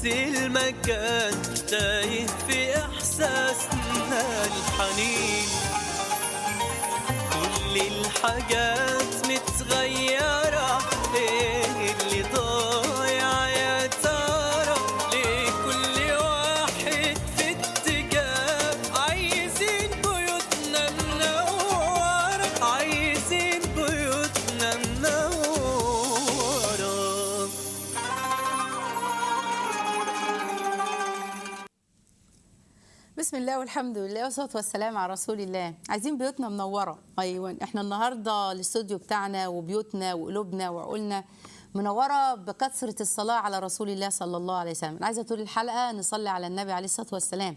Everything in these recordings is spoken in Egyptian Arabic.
المكان تايه في إحساسنا الحنين كل الحاجات متغيرة ايه اللي ضايع يا ترى ليه كل واحد في اتجاه عايزين بيوتنا منورة عايزين بيوتنا منورة بسم الله والحمد لله والصلاه والسلام على رسول الله عايزين بيوتنا منوره ايوه احنا النهارده الاستوديو بتاعنا وبيوتنا وقلوبنا وعقولنا منوره بكثره الصلاه على رسول الله صلى الله عليه وسلم أنا عايزه طول الحلقه نصلي على النبي عليه الصلاه والسلام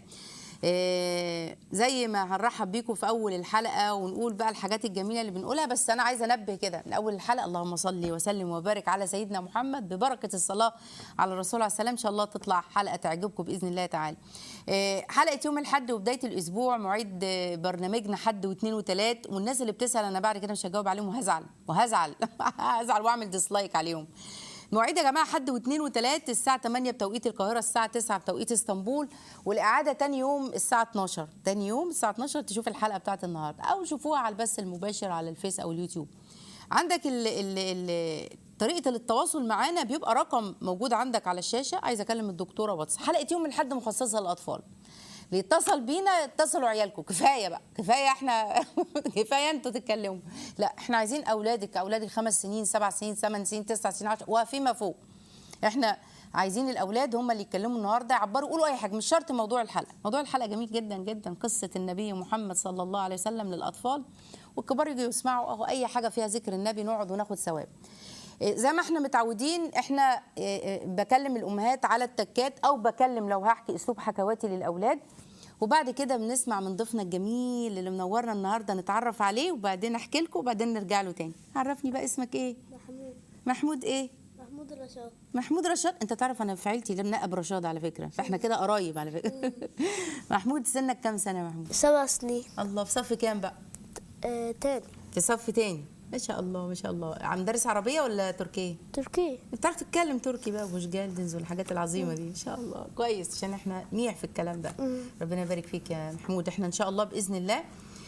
إيه زي ما هنرحب بيكم في اول الحلقه ونقول بقى الحاجات الجميله اللي بنقولها بس انا عايزه انبه كده من اول الحلقه اللهم صل وسلم وبارك على سيدنا محمد ببركه الصلاه على الرسول عليه السلام ان شاء الله تطلع حلقه تعجبكم باذن الله تعالى إيه حلقه يوم الاحد وبدايه الاسبوع مواعيد آه، برنامجنا حد واثنين وثلاث والناس اللي بتسال انا بعد كده مش هجاوب عليهم وهزعل وهزعل هزعل واعمل ديسلايك عليهم مواعيد يا جماعه حد واثنين وثلاث الساعه 8 بتوقيت القاهره الساعه 9 بتوقيت اسطنبول والاعاده تاني يوم الساعه 12 تاني يوم الساعه 12 تشوف الحلقه بتاعت النهارده او شوفوها على البث المباشر على الفيس او اليوتيوب عندك ال ال ال طريقه التواصل معانا بيبقى رقم موجود عندك على الشاشه عايزه اكلم الدكتوره واتس حلقه يوم الاحد مخصصه للاطفال اللي يتصل بينا اتصلوا عيالكم كفايه بقى كفايه احنا كفايه انتوا تتكلموا لا احنا عايزين اولادك اولادك خمس سنين سبع سنين ثمان سنين تسع سنين عشر وفيما فوق احنا عايزين الاولاد هم اللي يتكلموا النهارده يعبروا يقولوا اي حاجه مش شرط موضوع الحلقه موضوع الحلقه جميل جدا جدا قصه النبي محمد صلى الله عليه وسلم للاطفال والكبار يجوا يسمعوا اهو اي حاجه فيها ذكر النبي نقعد وناخد ثواب إيه، زي ما احنا متعودين احنا إيه، إيه، بكلم الامهات على التكات او بكلم لو هحكي اسلوب حكواتي للاولاد وبعد كده بنسمع من ضيفنا الجميل اللي منورنا النهارده نتعرف عليه وبعدين احكي لكم وبعدين نرجع له تاني عرفني بقى اسمك ايه محمود محمود ايه محمود رشاد محمود رشاد انت تعرف انا في عيلتي لم نقب رشاد على فكره فاحنا كده قرايب على فكره محمود سنك كام سنه يا محمود سبع سنين الله في صف كام بقى آه تاني في صف تاني ما شاء الله ما شاء الله عم درس عربيه ولا تركيه تركي بتعرف تتكلم تركي بقى وش جالدنز والحاجات العظيمه دي ان شاء الله كويس عشان احنا ميح في الكلام ده ربنا يبارك فيك يا محمود احنا ان شاء الله باذن الله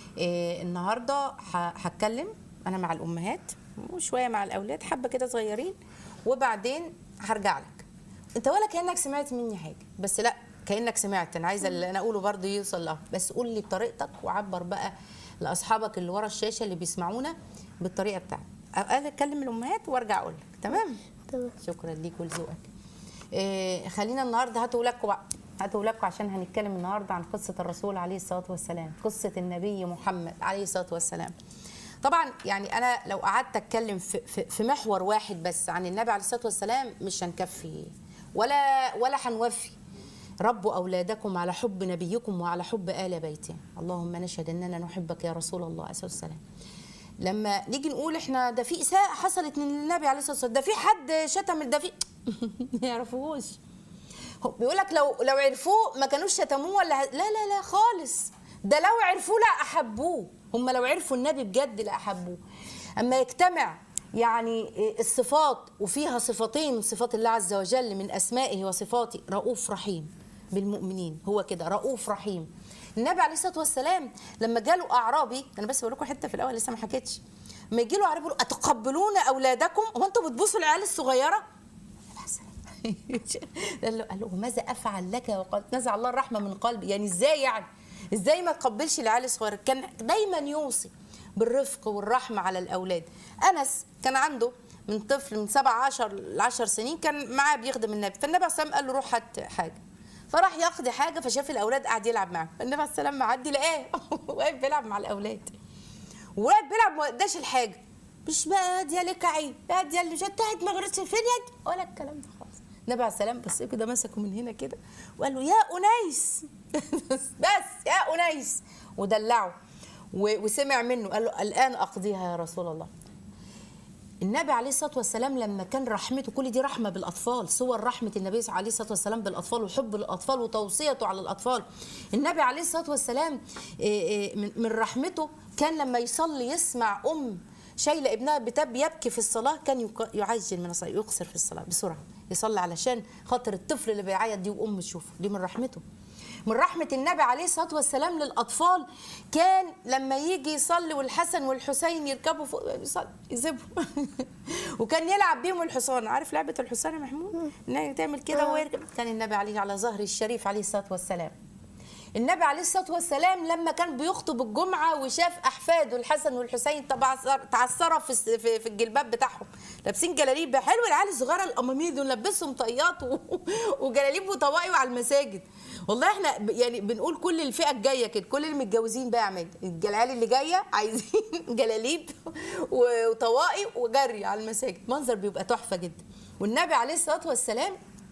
إيه النهارده ه- هتكلم انا مع الامهات وشويه مع الاولاد حبه كده صغيرين وبعدين هرجع لك انت ولا كانك سمعت مني حاجه بس لا كانك سمعت انا عايزه اللي انا اقوله برضه يوصل له بس قول لي بطريقتك وعبر بقى لاصحابك اللي ورا الشاشه اللي بيسمعونا بالطريقه بتاعتك انا اتكلم الامهات وارجع اقول لك تمام تمام شكرا ليك ولذوقك إيه خلينا النهارده هاتوا ولادكم بقى هاتوا ولادكم عشان هنتكلم النهارده عن قصه الرسول عليه الصلاه والسلام قصه النبي محمد عليه الصلاه والسلام طبعا يعني انا لو قعدت اتكلم في, في, في محور واحد بس عن النبي عليه الصلاه والسلام مش هنكفي ولا ولا هنوفي ربوا اولادكم على حب نبيكم وعلى حب ال بيته اللهم نشهد اننا نحبك يا رسول الله عليه الصلاه والسلام لما نيجي نقول احنا ده في اساءه حصلت من النبي عليه الصلاه والسلام ده في حد شتم ده في ما يعرفوهوش هو بيقول لك لو لو عرفوه ما كانوش شتموه ولا ه- لا لا لا خالص ده لو عرفوه لا احبوه هم لو عرفوا النبي بجد لا احبوه اما يجتمع يعني الصفات وفيها صفتين من صفات الله عز وجل من اسمائه وصفاته رؤوف رحيم بالمؤمنين هو كده رؤوف رحيم النبي عليه الصلاه والسلام لما جاله اعرابي انا بس بقول لكم حته في الاول لسه ما حكيتش لما يجي له اعرابي يقول له اتقبلون اولادكم هو انتوا بتبوسوا العيال الصغيره قال له قال له ماذا افعل لك وقد نزع الله الرحمه من قلبي يعني ازاي يعني ازاي ما تقبلش العيال الصغيره كان دايما يوصي بالرفق والرحمه على الاولاد انس كان عنده من طفل من سبع عشر لعشر سنين كان معاه بيخدم النبي فالنبي عليه الصلاه والسلام قال له روح هات حاجه فراح يقضي حاجه فشاف الاولاد قاعد يلعب معاهم النبي عليه الصلاه والسلام معدي لقاه واقف بيلعب مع الاولاد وقاعد بيلعب ما اداش الحاجه مش بقى دي لك عيب بقى دي اللي جت ما غرتش فين يد ولا الكلام ده خالص النبي عليه السلام بس كده مسكه من هنا كده وقال له يا انيس بس يا انيس ودلعه و- وسمع منه قال له الان اقضيها يا رسول الله النبي عليه الصلاه والسلام لما كان رحمته كل دي رحمه بالاطفال صور رحمه النبي عليه الصلاه والسلام بالاطفال وحب الاطفال وتوصيته على الاطفال النبي عليه الصلاه والسلام إيه إيه من من رحمته كان لما يصلي يسمع ام شايله ابنها بتاب يبكي في الصلاه كان يق- يعجل من الصلاه يقصر في الصلاه بسرعه يصلي علشان خاطر الطفل اللي بيعيط دي وام تشوفه دي من رحمته من رحمة النبي عليه الصلاة والسلام للأطفال كان لما يجي يصلي والحسن والحسين يركبوا فوق يصلي يسيبهم وكان يلعب بيهم الحصان عارف لعبة الحصان يا محمود؟ إنها تعمل كده ويركب كان النبي عليه على ظهر الشريف عليه الصلاة والسلام النبي عليه الصلاه والسلام لما كان بيخطب الجمعه وشاف احفاده الحسن والحسين طبعا تعثروا في الس- في في الجلباب بتاعهم لابسين جلاليب حلو العيال الصغيره الامامير دول لبسهم طيات و- وجلاليب وطواقي على المساجد والله احنا ب- يعني بنقول كل الفئه الجايه كده كل اللي متجوزين بقى يا عماد العيال اللي جايه عايزين جلاليب وطواقي وجري على المساجد منظر بيبقى تحفه جدا والنبي عليه الصلاه والسلام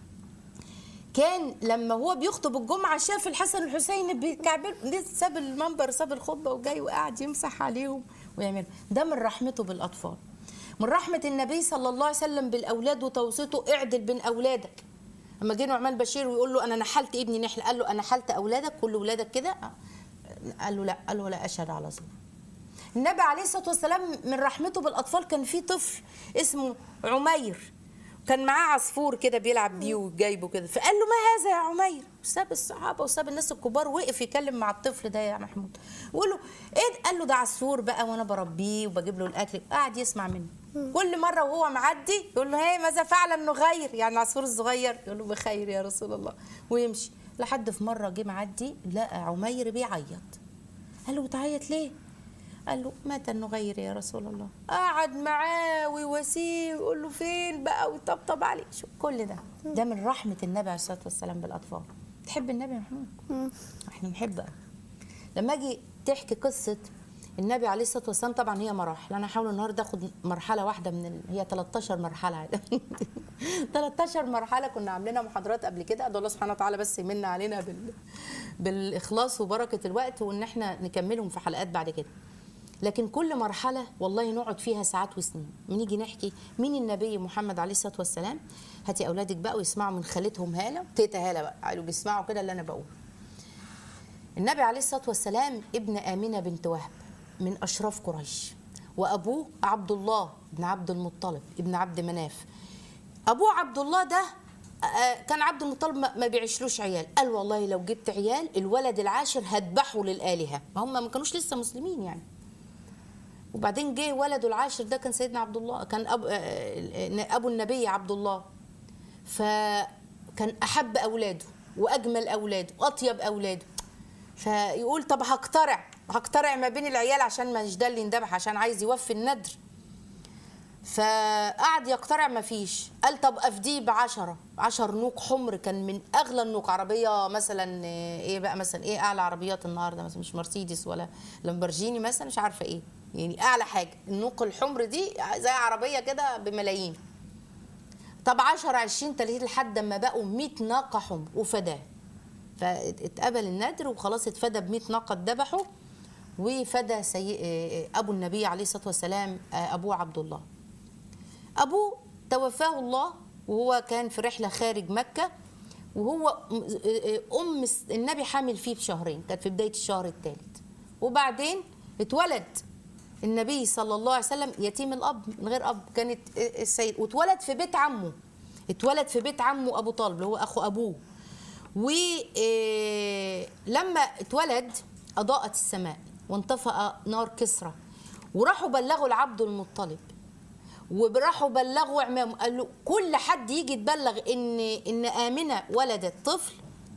كان لما هو بيخطب الجمعة شاف الحسن والحسين بيكعبل ساب المنبر ساب الخطبة وجاي وقاعد يمسح عليهم ويعمل ده من رحمته بالأطفال من رحمة النبي صلى الله عليه وسلم بالأولاد وتوصيته اعدل بين أولادك لما جه نعمان بشير ويقول له أنا نحلت ابني نحل قال له أنا نحلت أولادك كل أولادك كده قال له لا قال له لا أشهد على زور النبي عليه الصلاه والسلام من رحمته بالاطفال كان في طفل اسمه عمير كان معاه عصفور كده بيلعب بيه وجايبه كده فقال له ما هذا يا عمير وساب الصحابه وساب الناس الكبار وقف يكلم مع الطفل ده يا محمود وقال له ايه قال له ده عصفور بقى وانا بربيه وبجيب له الاكل قاعد يسمع منه كل مره وهو معدي يقول له هي ماذا فعل النغير يعني العصفور الصغير يقول له بخير يا رسول الله ويمشي لحد في مره جه معدي لقى عمير بيعيط قال له بتعيط ليه قال له مات النغير يا رسول الله قعد معاه ويواسيه ويقول له فين بقى ويطبطب عليه شو كل ده ده من رحمه النبي عليه الصلاه والسلام بالاطفال تحب النبي يا محمود احنا نحب أوي. لما اجي تحكي قصه النبي عليه الصلاه والسلام طبعا هي مراحل انا هحاول النهارده اخد مرحله واحده من ال... هي 13 مرحله 13 مرحله كنا عاملينها محاضرات قبل كده ادعو الله سبحانه وتعالى بس يمن علينا بال... بالاخلاص وبركه الوقت وان احنا نكملهم في حلقات بعد كده لكن كل مرحله والله نقعد فيها ساعات وسنين بنيجي نحكي مين النبي محمد عليه الصلاه والسلام هاتي اولادك بقى ويسمعوا من خالتهم هاله تيتا هاله بقى قالوا بيسمعوا كده اللي انا بقوله النبي عليه الصلاه والسلام ابن امنه بنت وهب من اشراف قريش وابوه عبد الله بن عبد المطلب ابن عبد مناف ابوه عبد الله ده آه، كان عبد المطلب ما ما بيعيشلوش عيال قال والله لو جبت عيال الولد العاشر هذبحه للالهه ما هم ما كانوش لسه مسلمين يعني وبعدين جه ولده العاشر ده كان سيدنا عبد الله كان أب آه، ابو النبي عبد الله فكان احب اولاده واجمل اولاده واطيب اولاده فيقول طب هقترع هقترع ما بين العيال عشان ما مش ده اللي يندبح عشان عايز يوفي الندر فقعد يقترع ما فيش قال طب افديه بعشرة عشر نوق حمر كان من اغلى النوق عربيه مثلا آه، ايه بقى مثلا ايه اعلى عربيات النهارده مثلا مش مرسيدس ولا لامبرجيني مثلا مش عارفه ايه يعني اعلى حاجه النوق الحمر دي زي عربيه كده بملايين طب 10 20 30 لحد ما بقوا 100 ناقه حمر وفداه فاتقبل النذر وخلاص اتفدى ب 100 ناقه ذبحوا وفدى سي... آه، ابو النبي عليه الصلاه والسلام آه، ابوه عبد الله ابوه توفاه الله وهو كان في رحله خارج مكه وهو م- آه، ام النبي حامل فيه بشهرين كانت في بدايه الشهر الثالث وبعدين اتولد النبي صلى الله عليه وسلم يتيم الاب من غير اب كانت آه، السيد واتولد في بيت عمه اتولد في بيت عمه ابو طالب اللي هو اخو ابوه ولما اتولد اضاءت السماء وانطفأ نار كسرى وراحوا بلغوا العبد المطلب وراحوا بلغوا عمامه قال له كل حد يجي يتبلغ ان ان امنه ولدت طفل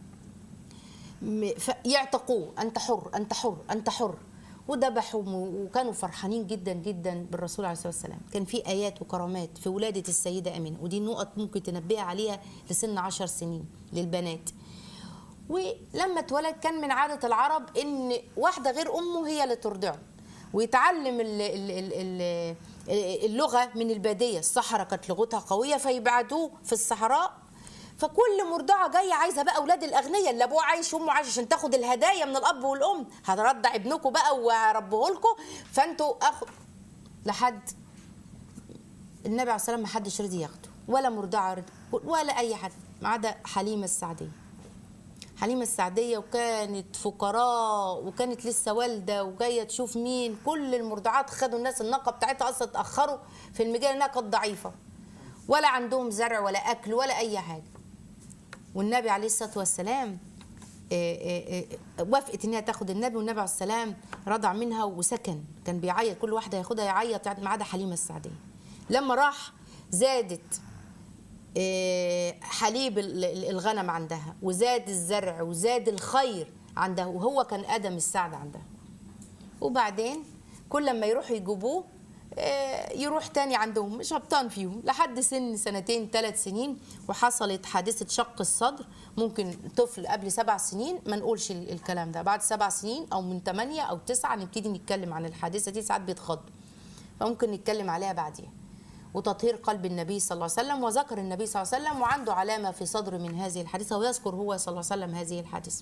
م- ف- يعتقوه انت حر انت حر انت حر وذبحوا م- وكانوا فرحانين جدا جدا بالرسول عليه الصلاه والسلام كان في ايات وكرامات في ولاده السيده امينه ودي نقط ممكن تنبئ عليها لسن عشر سنين للبنات ولما اتولد كان من عادة العرب إن واحدة غير أمه هي اللي ترضعه ويتعلم ال- ال- ال- ال- اللغة من البادية الصحراء كانت لغتها قوية فيبعدوه في الصحراء فكل مرضعة جاية عايزة بقى أولاد الأغنياء اللي أبوه عايش وأمه عايش عشان تاخد الهدايا من الأب والأم هترضع ابنكم بقى وهربيه لكم فأنتوا أخد لحد النبي عليه الصلاة والسلام ما حدش رضي ياخده ولا مرضعة رضي ولا أي حد ما عدا حليمة السعدية حليمة السعدية وكانت فقراء وكانت لسه والدة وجاية تشوف مين كل المرضعات خدوا الناس الناقة بتاعتها أصلا اتأخروا في المجال إنها كانت ضعيفة ولا عندهم زرع ولا اكل ولا اي حاجه والنبي عليه الصلاه والسلام آه، آه، آه، وافقت انها تاخد النبي والنبي عليه السلام رضع منها وسكن كان بيعيط كل واحده ياخدها يعيط يعني ما عدا حليمه السعديه لما راح زادت آه، حليب ال- ال- الغنم عندها وزاد الزرع وزاد الخير عندها وهو كان ادم السعد عندها وبعدين كل لما يروحوا يجيبوه آه، يروح تاني عندهم مش هبطان فيهم لحد سن سنتين ثلاث سنين وحصلت حادثة شق الصدر ممكن طفل قبل سبع سنين ما نقولش ال- الكلام ده بعد سبع سنين أو من ثمانية أو تسعة نبتدي نتكلم عن الحادثة دي ساعات بيتخض فممكن نتكلم عليها بعديها وتطهير قلب النبي صلى الله عليه وسلم وذكر النبي صلى الله عليه وسلم وعنده علامة في صدر من هذه الحادثة ويذكر هو صلى الله عليه وسلم هذه الحادثة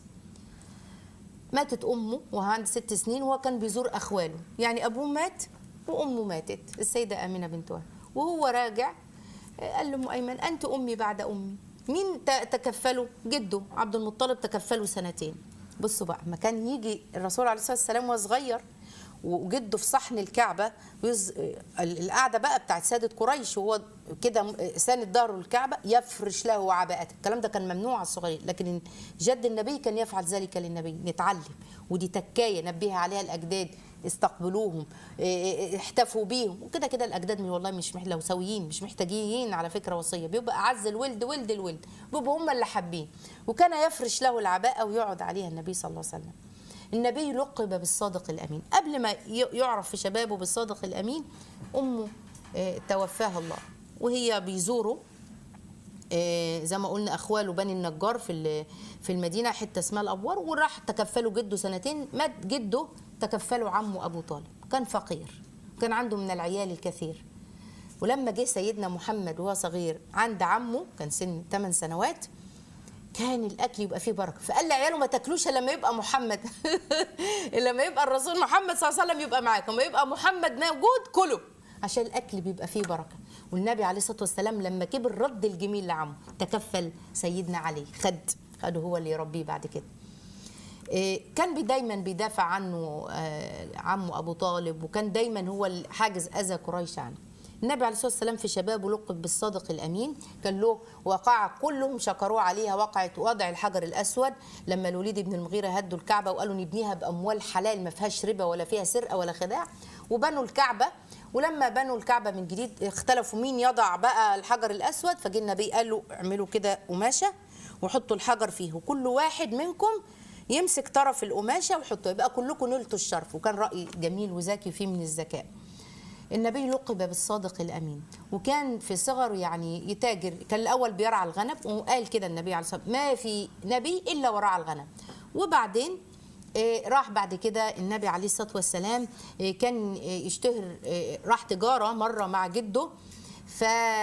ماتت امه وهو عنده ست سنين وهو كان بيزور اخواله يعني ابوه مات وامه ماتت السيده امينه بنت وهب وهو راجع آه، قال لام ايمن انت امي بعد امي مين ت- تكفله جده عبد المطلب تكفله سنتين بصوا بقى ما كان يجي الرسول عليه الصلاه والسلام وهو صغير وجده في صحن الكعبه ويز... ال- القعده بقى بتاعت ساده قريش وهو كده م- ساند ظهره الكعبه يفرش له عباءته الكلام ده كان ممنوع على الصغير لكن جد النبي كان يفعل ذلك للنبي نتعلم ودي تكايه نبه عليها الاجداد استقبلوهم إيه إيه احتفوا بيهم وكده كده الاجداد من والله مش مح... لو سويين مش محتاجين على فكره وصيه بيبقى اعز الولد ولد الولد بيبقوا هم اللي حابين وكان يفرش له العباءه ويقعد عليها النبي صلى الله عليه وسلم النبي لقب بالصادق الامين قبل ما ي- يعرف في شبابه بالصادق الامين امه آه، توفاها الله وهي بيزوره آه، زي ما قلنا اخواله بني النجار في ال- في المدينه حته اسمها الابوار وراح تكفله جده سنتين مات جده تكفله عمه ابو طالب كان فقير كان عنده من العيال الكثير ولما جه سيدنا محمد وهو صغير عند عمه كان سن 8 سنوات كان الاكل يبقى فيه بركه فقال لعياله ما تاكلوش إلا لما يبقى محمد لما يبقى الرسول محمد صلى الله عليه وسلم يبقى معاكم لما يبقى محمد موجود كله عشان الاكل بيبقى فيه بركه والنبي عليه الصلاه والسلام لما كبر رد الجميل لعمه تكفل سيدنا علي خد خده هو اللي يربيه بعد كده إيه، كان بي دايما بيدافع عنه آه، عمه ابو طالب وكان دايما هو حاجز اذى قريش عنه النبي عليه الصلاه والسلام في شبابه لقب بالصادق الامين كان له وقعه كلهم شكروه عليها وقعه وضع الحجر الاسود لما الوليد بن المغيره هدوا الكعبه وقالوا نبنيها باموال حلال ما فيهاش ربا ولا فيها سرقه ولا خداع وبنوا الكعبه ولما بنوا الكعبه من جديد اختلفوا مين يضع بقى الحجر الاسود فجه النبي قال له اعملوا كده قماشه وحطوا الحجر فيه وكل واحد منكم يمسك طرف القماشه ويحطه يبقى كلكم نلتوا الشرف وكان راي جميل وذكي فيه من الذكاء النبي لقب بالصادق الامين وكان في صغره يعني يتاجر كان الاول بيرعى الغنم وقال كده النبي عليه الصلاه والسلام ما في نبي الا ورعى الغنم وبعدين آه، راح بعد كده النبي عليه الصلاه والسلام آه، كان آه، يشتهر آه، راح تجاره مره مع جده ف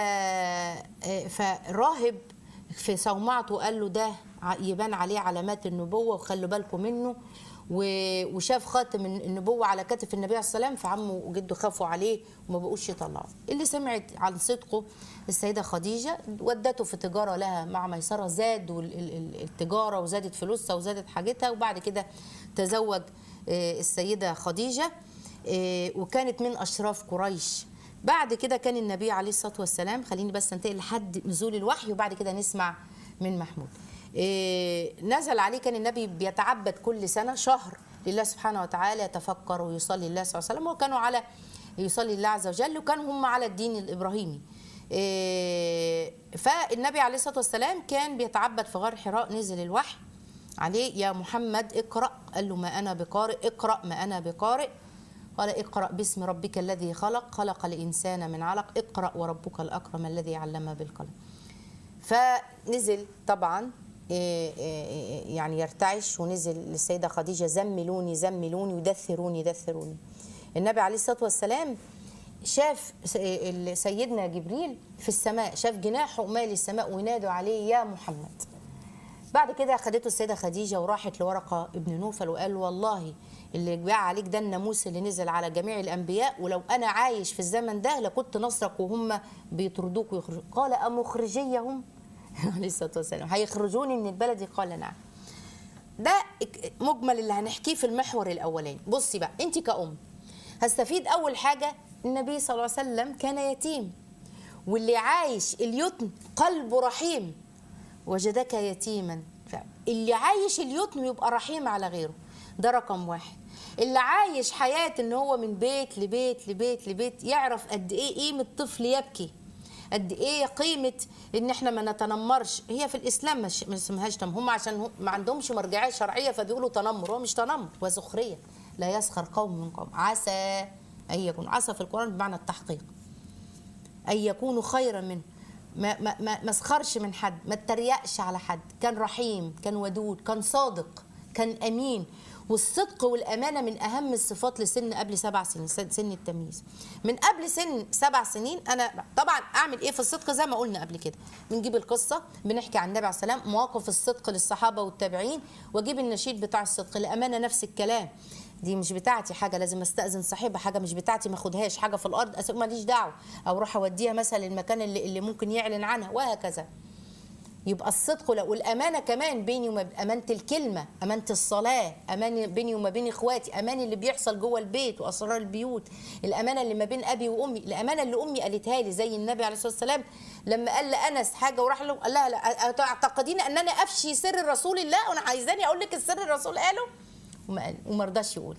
آه، فراهب في صومعته قال له ده ع- يبان عليه علامات النبوه وخلوا بالكم منه و- وشاف خاتم النبوه على كتف النبي عليه الصلاه والسلام فعمه وجده خافوا عليه وما بقوش يطلعوا اللي سمعت عن صدقه السيده خديجه ودته في تجاره لها مع ميسره زاد ال- ال- ال- التجاره وزادت فلوسها وزادت حاجتها وبعد كده تزوج آه، السيده خديجه آه، وكانت من اشراف قريش بعد كده كان النبي عليه الصلاه والسلام خليني بس انتقل لحد نزول الوحي وبعد كده نسمع من محمود إيه، نزل عليه كان النبي بيتعبد كل سنه شهر لله سبحانه وتعالى يتفكر ويصلي الله صلى الله عليه وسلم وكانوا على يصلي الله عز وجل وكانوا هم على الدين الابراهيمي إيه، فالنبي عليه الصلاه والسلام كان بيتعبد في غار حراء نزل الوحي عليه يا محمد اقرا قال له ما انا بقارئ اقرا ما انا بقارئ قال اقرا باسم ربك الذي خلق خلق الانسان من علق اقرا وربك الاكرم الذي علم بالقلم فنزل طبعا إيه إيه يعني يرتعش ونزل للسيدة خديجة زملوني زملوني ودثروني دثروني النبي عليه الصلاة والسلام شاف س- ال- سيدنا جبريل في السماء شاف جناحه مالي السماء وينادوا عليه يا محمد بعد كده خدته السيدة خديجة وراحت لورقة ابن نوفل وقال له والله اللي جاء عليك ده الناموس اللي نزل على جميع الأنبياء ولو أنا عايش في الزمن ده لكنت نصرك وهم بيطردوك ويخرجوك قال أمخرجيهم عليه الصلاة والسلام هيخرجوني من البلد قال نعم ده مجمل اللي هنحكيه في المحور الأولاني بصي بقى أنت كأم هستفيد أول حاجة النبي صلى الله عليه وسلم كان يتيم واللي عايش اليتم قلبه رحيم وجدك يتيما اللي عايش اليتم يبقى رحيم على غيره ده رقم واحد اللي عايش حياة ان هو من بيت لبيت لبيت لبيت يعرف قد ايه قيمة طفل يبكي قد ايه قيمة ان احنا ما نتنمرش هي في الاسلام مش ما اسمهاش تنمر هم عشان هم ما عندهمش مرجعية شرعية فبيقولوا تنمر هو مش تنمر هو سخرية لا يسخر قوم من قوم عسى ان يكون عسى في القرآن بمعنى التحقيق أن يكونوا خيرا منه ما ما ما ما اسخرش من حد ما اتريقش على حد كان رحيم كان ودود كان صادق كان امين والصدق والامانه من اهم الصفات لسن قبل سبع سنين سن سن التمييز من قبل سن سبع سنين انا طبعا اعمل ايه في الصدق زي ما قلنا قبل كده بنجيب القصه بنحكي عن النبي عليه السلام مواقف الصدق للصحابه والتابعين واجيب النشيد بتاع الصدق الامانه نفس الكلام دي مش بتاعتي حاجه لازم استاذن صاحبها حاجه مش بتاعتي ما اخدهاش حاجه في الارض أسيب ماليش دعوه او اروح اوديها مثلا المكان اللي, اللي ممكن يعلن عنها وهكذا يبقى الصدق لا- والامانه كمان بيني وما امانه الكلمه امانه الصلاه امان بيني وما بين اخواتي امان اللي بيحصل جوه البيت واسرار البيوت الامانه اللي ما بين ابي وامي الامانه اللي امي قالتها لي زي النبي عليه الصلاه والسلام لما قال لانس حاجه وراح له قال لها لا تعتقدين ان انا افشي سر رسول الله وانا عايزاني اقول لك السر الرسول قاله وما قال وما رضاش يقول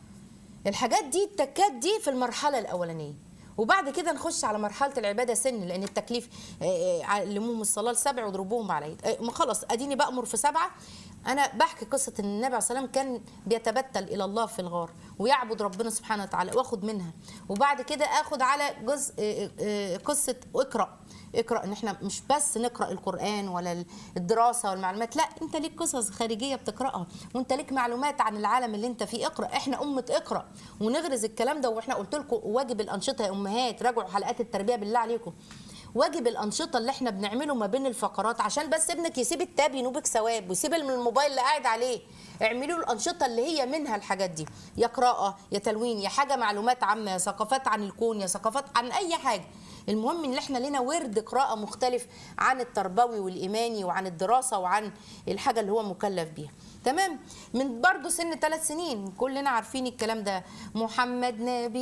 الحاجات دي التكات دي في المرحله الاولانيه وبعد كده نخش على مرحله العباده سن لان التكليف آه، آه، علموهم الصلاه السبع واضربوهم على العيد آه، ما خلاص اديني بامر في سبعه انا بحكي قصه ان النبي عليه الصلاه والسلام كان بيتبتل الى الله في الغار ويعبد ربنا سبحانه وتعالى واخد منها وبعد كده اخد على جزء آه، آه، قصه اقرا اقرا ان احنا مش بس نقرا القران ولا الدراسه والمعلومات لا انت ليك قصص خارجيه بتقراها وانت ليك معلومات عن العالم اللي انت فيه اقرا احنا امه اقرا ونغرز الكلام ده واحنا قلت لكم واجب الانشطه يا امهات راجعوا حلقات التربيه بالله عليكم واجب الانشطه اللي احنا بنعمله ما بين الفقرات عشان بس ابنك يسيب التاب ينوبك ثواب ويسيب الموبايل اللي قاعد عليه اعملوا الانشطه اللي هي منها الحاجات دي يا قراءه يا تلوين يا حاجه معلومات عامه يا ثقافات عن الكون يا ثقافات عن اي حاجه المهم ان احنا لنا ورد قراءه مختلف عن التربوي والايماني وعن الدراسه وعن الحاجه اللي هو مكلف بيها تمام من برضه سن ثلاث سنين كلنا عارفين الكلام ده محمد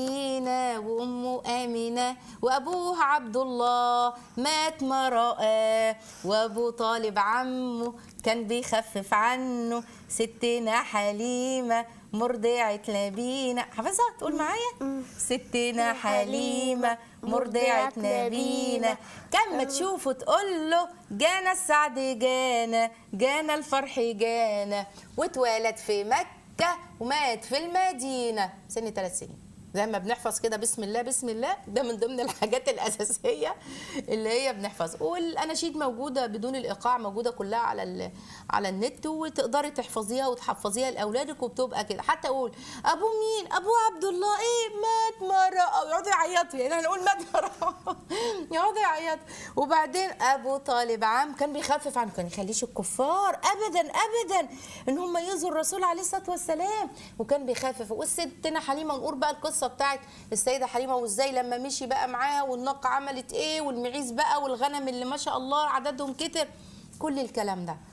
نبينا وامه امينه وابوه عبد الله مات ما رأى وابو طالب عمه كان بيخفف عنه ستنا حليمه مرضعة نبينا حافظها تقول معايا ستنا حليمة مرضعة نبينا كان ما تشوفه تقول له جانا السعد جانا جانا الفرح جانا واتولد في مكة ومات في المدينة سن ثلاث سنين زي ما بنحفظ كده بسم الله بسم الله ده من ضمن الحاجات الاساسيه اللي هي بنحفظ والاناشيد موجوده بدون الايقاع موجوده كلها على ال- على النت وتقدري تحفظيها وتحفظيها لاولادك وبتبقى كده حتى اقول ابو مين ابو عبد الله ايه مات مره او يقعدوا يعيطوا يعني هنقول مات مره يقعدوا يعيطوا وبعدين ابو طالب عم كان بيخفف عنه كان يخليش الكفار ابدا ابدا ان هم يؤذوا الرسول عليه الصلاه والسلام وكان بيخفف والستنا حليمه نقول بقى القصه بتاعت السيده حليمه وازاي لما مشي بقى معاها والناقه عملت ايه والمعيز بقى والغنم اللي ما شاء الله عددهم كتر كل الكلام ده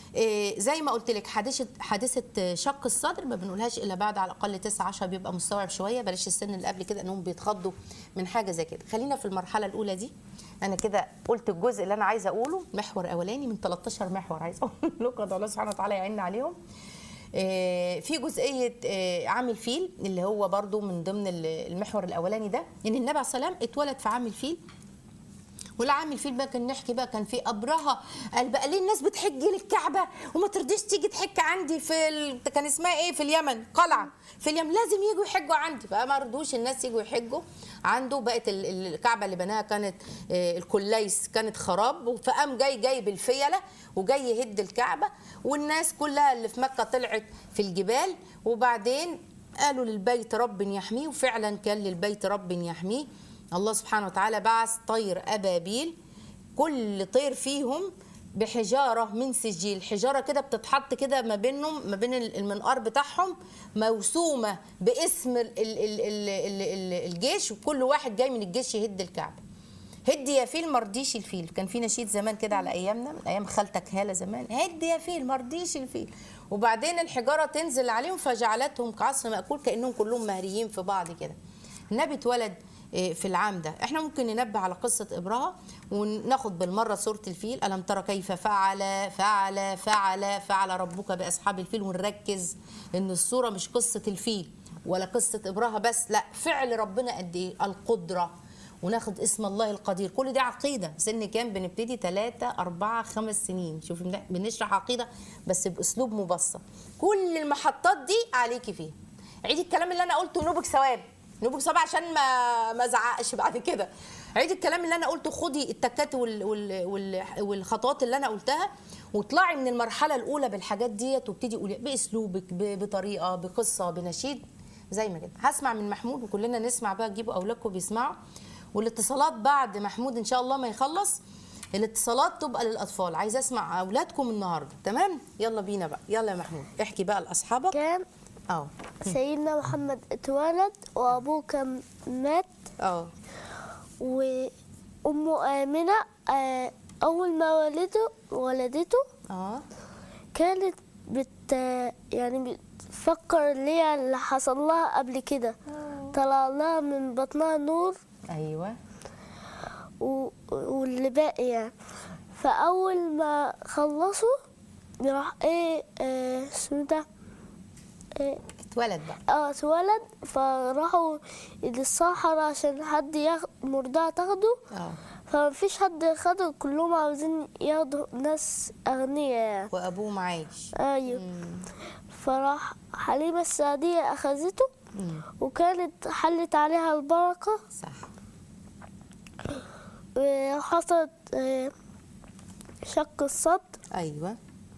إيه زي ما قلت لك حادثه حادثه شق الصدر ما بنقولهاش الا بعد على الاقل 9 10 بيبقى مستوعب شويه بلاش السن اللي قبل كده انهم بيتخضوا من حاجه زي كده خلينا في المرحله الاولى دي انا كده قلت الجزء اللي انا عايزه اقوله محور اولاني من 13 محور عايزه اقول لكم ده الله سبحانه وتعالى يعيننا عليهم آه، في جزئيه آه، عام الفيل اللي هو برضو من ضمن ال- المحور الاولاني ده ان النبي عليه السلام اتولد في عام الفيل والعام الفيل بقى كان نحكي بقى كان في ابرهه قال بقى ليه الناس بتحج للكعبه وما ترضيش تيجي تحج عندي في ال... كان اسمها ايه في اليمن قلعه في اليمن لازم يجوا يحجوا عندي فما رضوش الناس يجوا يحجوا عنده بقت ال- ال- الكعبه اللي بناها كانت آه، الكليس كانت خراب فقام جاي جايب الفيله وجاي يهد الكعبه والناس كلها اللي في مكه طلعت في الجبال وبعدين قالوا للبيت رب يحميه وفعلا كان للبيت رب يحميه الله سبحانه وتعالى بعث طير أبابيل كل طير فيهم بحجارة من سجيل حجارة كده بتتحط كده ما بينهم ما بين المنقار بتاعهم موسومة باسم ال- ال- ال- ال- ال- ال- الجيش وكل واحد جاي من الجيش يهد الكعبة هد يا فيل مرضيش الفيل كان في نشيد زمان كده على ايامنا من ايام خالتك هاله زمان هد يا فيل مرضيش الفيل وبعدين الحجاره تنزل عليهم فجعلتهم كعصف ماكول كانهم كلهم مهريين في بعض كده النبي اتولد إيه، في العام ده احنا ممكن ننبه على قصه ابراهه وناخد بالمره سوره الفيل الم ترى كيف فعل فعل فعل فعل ربك باصحاب الفيل ونركز ان الصوره مش قصه الفيل ولا قصه ابراهه بس لا فعل ربنا قد ايه القدره وناخد اسم الله القدير كل دي عقيده سن كام بنبتدي ثلاثة أربعة خمس سنين شوف بن- بنشرح عقيده بس باسلوب مبسط كل المحطات دي عليكي فيها عيدي الكلام اللي انا قلته نوبك ثواب نوبك ثواب عشان ما ما ازعقش بعد كده عيدي الكلام اللي انا قلته خدي التكات وال وال وال والخطوات اللي انا قلتها واطلعي من المرحله الاولى بالحاجات ديت وابتدي قولي باسلوبك ب- بطريقه بقصه بنشيد زي ما كده هسمع من محمود وكلنا نسمع بقى تجيبوا اولادكم بيسمعوا والاتصالات بعد محمود ان شاء الله ما يخلص الاتصالات تبقى للاطفال عايزه اسمع اولادكم النهارده تمام يلا بينا بقى يلا يا محمود احكي بقى لاصحابك كان اه سيدنا محمد اتولد وأبوه كان مات اه وأمه آمنة آه، أول ما ولده ولدته اه كانت بت يعني بتفكر ليه اللي حصل لها قبل كده طلع لها من بطنها نور ايوه و- واللي باقي يعني فأول ما خلصوا راح ايه آه، اسمه ده إيه اتولد بقى اه اتولد فراحوا للصحراء عشان حد ياخد مرضعة تاخده اه فمفيش حد خده كلهم عاوزين ياخدوا ناس أغنياء يعني وابوه معايش أيوة مم. فراح حليمة السعدية أخذته مم. وكانت حلت عليها البركة صح وحصلت آه، شق الصدر ايوه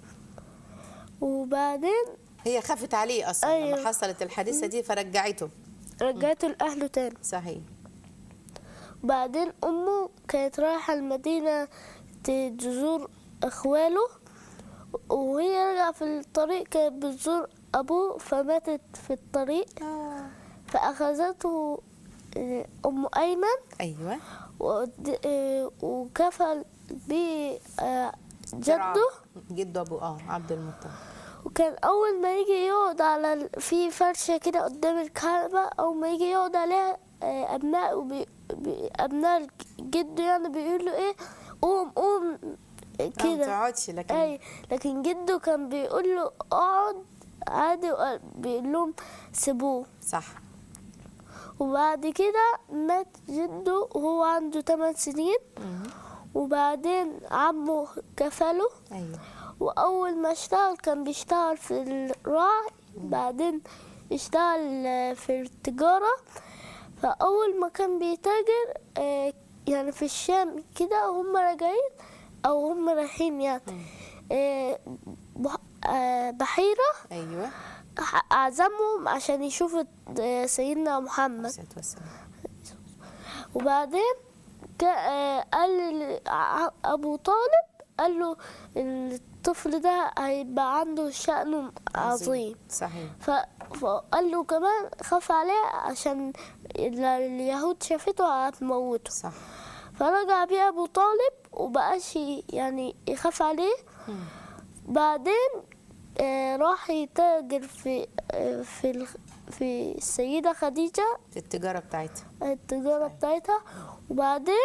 وبعدين هي خافت عليه اصلا أيوة. لما حصلت الحادثه دي فرجعته رجعته لأهله تاني صحيح بعدين أمه كانت رايحة المدينة تزور إخواله وهي راجعة في الطريق كانت بتزور أبوه فماتت في الطريق فأخذته آه، أم أيمن ايوه وقد- آه، وكفل بيه آه، زرع- جده جده ابو اه عبد المطلب وكان أول ما يجي يقعد على ال- في فرشة كده قدام الكعبة أول ما يجي يقعد عليها آه، أبناء وبي... بي... أبناء جده يعني بيقولوا إيه قوم قوم اه ما كده تقعدش لكن أي لكن جده كان بيقول له اقعد عادي وقال- بيقول لهم سيبوه صح وبعد كده مات جده وهو عنده 8 سنين مم. وبعدين عمه كفله ايوه وأول ما اشتغل كان بيشتغل في الراعي بعدين اشتغل آه، في التجارة فأول ما كان بيتاجر آه، يعني في الشام كده وهم راجعين أو هم رايحين يعني آه، بح- آه، بحيرة ايوه ح- أعزمهم عشان يشوفوا آه، سيدنا محمد الصلاه والسلام وبعدين كا- آه، قال ل- ع- ابو طالب قال له الطفل ده هيبقى عنده شأن عظيم صحيح ف- فقال له كمان خاف عليه عشان ال- اليهود شافته هتموته صح فرجع بيه ابو طالب وبقاش ي- يعني يخاف عليه مم. بعدين آه، راح يتاجر في آه، في ال- في السيدة خديجة في التجاره بتاعتها التجارة بتاعتها وبعدين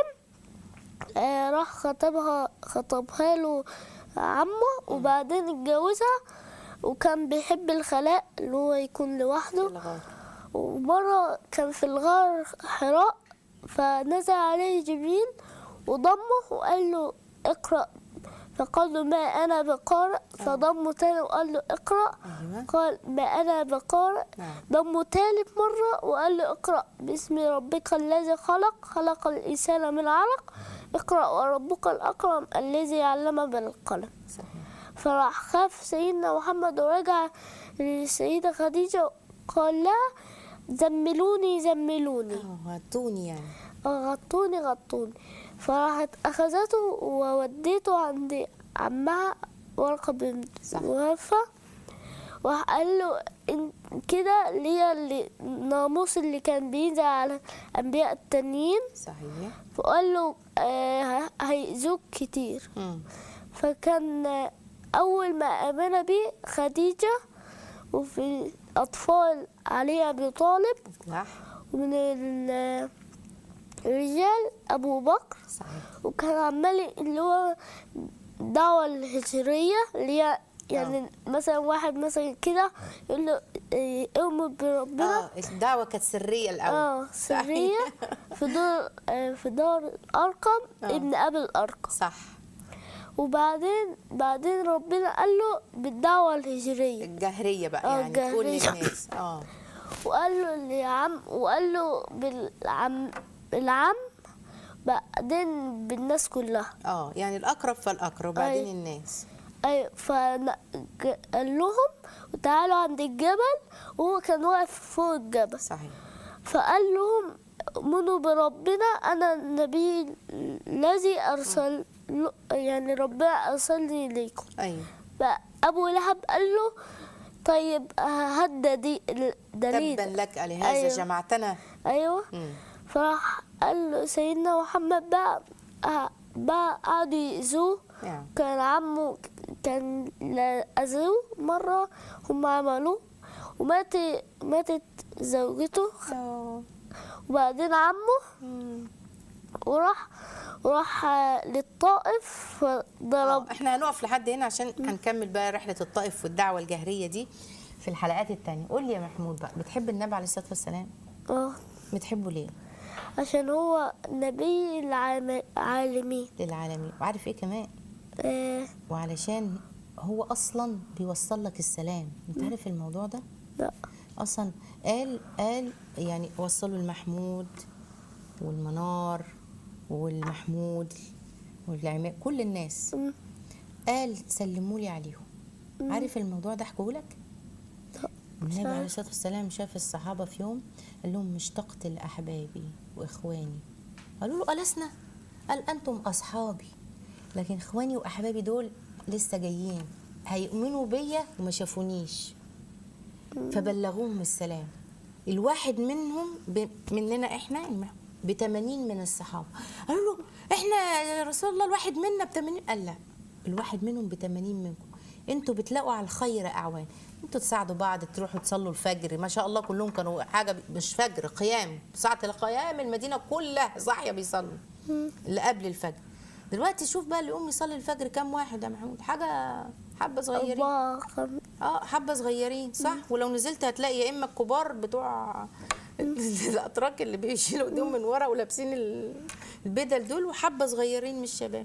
آه راح خطبها خطبها له عمه وبعدين اتجوزها وكان بيحب الخلاء اللي هو يكون لوحده الغار ومرة كان في الغار حراء فنزل عليه جبريل وضمه وقال له اقرأ فقال له ما أنا بقارئ فضمه تاني وقال له اقرأ ايوه قال ما أنا بقارئ نعم. ضمه تالت مرة وقال له اقرأ باسم ربك الذي خلق خلق الإنسان من علق اقرأ وربك الأكرم الذي علم بالقلم صحيح فراح خاف سيدنا محمد ورجع للسيدة خديجة قال لها زملوني زملوني اه غطوني يعني غطوني غطوني فراحت أخذته ووديته عند عمها ورقة بنت صح. وفا وقال له إن كده ليا اللي- الناموس اللي كان بينزل على الأنبياء التانيين صحيح فقال له آه هيأذوك كتير مم. فكان آه، أول ما آمن بيه خديجة وفي أطفال علي أبي طالب صح ومن ال رجال ابو بكر صحيح وكان عمال اللي هو الدعوة الهجرية اللي هي يعني مثلا واحد مثلا كده يقول له إيه، اؤمن بربنا اه الدعوه كانت سريه الاول اه سرية في دار آه، في دار الأرقم آه. ابن أبي الأرقم صح وبعدين بعدين ربنا قال له بالدعوة الهجرية الجهريه بقى آه، يعني تقول الجهرية. للناس اه وقال له يا عم وقال له بالعم العم بعدين بالناس كلها اه يعني الاقرب فالاقرب وبعدين أي. الناس أي فقال لهم وتعالوا عند الجبل وهو كان واقف فوق الجبل صحيح فقال لهم امنوا بربنا انا النبي الذي ارسل يعني ربنا ارسلني اليكم ايوه فابو لهب قال له طيب هات دي دليل تبا لك لهذا أيوة. جمعتنا ايوه مم. فراح قال له سيدنا محمد بقى بقى قعدوا يأذوه نعم. كان عمه كان لا- أذوه مرة هم عملوه ومات ماتت زوجته آه. وبعدين عمه مم. وراح وراح للطائف فضرب آه، احنا هنقف لحد هنا عشان هنكمل بقى رحله الطائف والدعوه الجهريه دي في الحلقات التانية قول لي يا محمود بقى بتحب النبي عليه الصلاه والسلام اه بتحبه ليه عشان هو نبي العالم- العالمين للعالمين وعارف ايه كمان آه وعلشان هو اصلا بيوصل لك السلام انت عارف الموضوع ده لا اصلا قال قال يعني وصلوا المحمود والمنار والمحمود والعماد كل الناس مم. قال سلموا لي عليهم عارف الموضوع ده احكيه لك لا، مش النبي عليه عارف. الصلاه والسلام شاف الصحابه في يوم قال لهم اشتقت لاحبابي واخواني قالوا له ألسنا قال انتم اصحابي لكن اخواني واحبابي دول لسه جايين هيؤمنوا بيا وما شافونيش فبلغوهم السلام الواحد منهم ب... مننا احنا ب 80 من الصحابه قالوا له احنا يا رسول الله الواحد منا ب 80 قال لا الواحد منهم ب 80 منكم انتوا بتلاقوا على الخير اعوان انتوا تساعدوا بعض تروحوا تصلوا الفجر ما شاء الله كلهم كانوا حاجه ب- مش فجر قيام ساعه القيام المدينه كلها صاحيه بيصلوا اللي قبل الفجر دلوقتي شوف بقى اللي يقوم يصلي الفجر كام واحد يا محمود حاجه حبه صغيرين أربعة خم... اه حبه صغيرين صح ولو نزلت هتلاقي يا اما الكبار بتوع الاتراك اللي بيشيلوا ايديهم من ورا ولابسين ال- البدل دول وحبه صغيرين من الشباب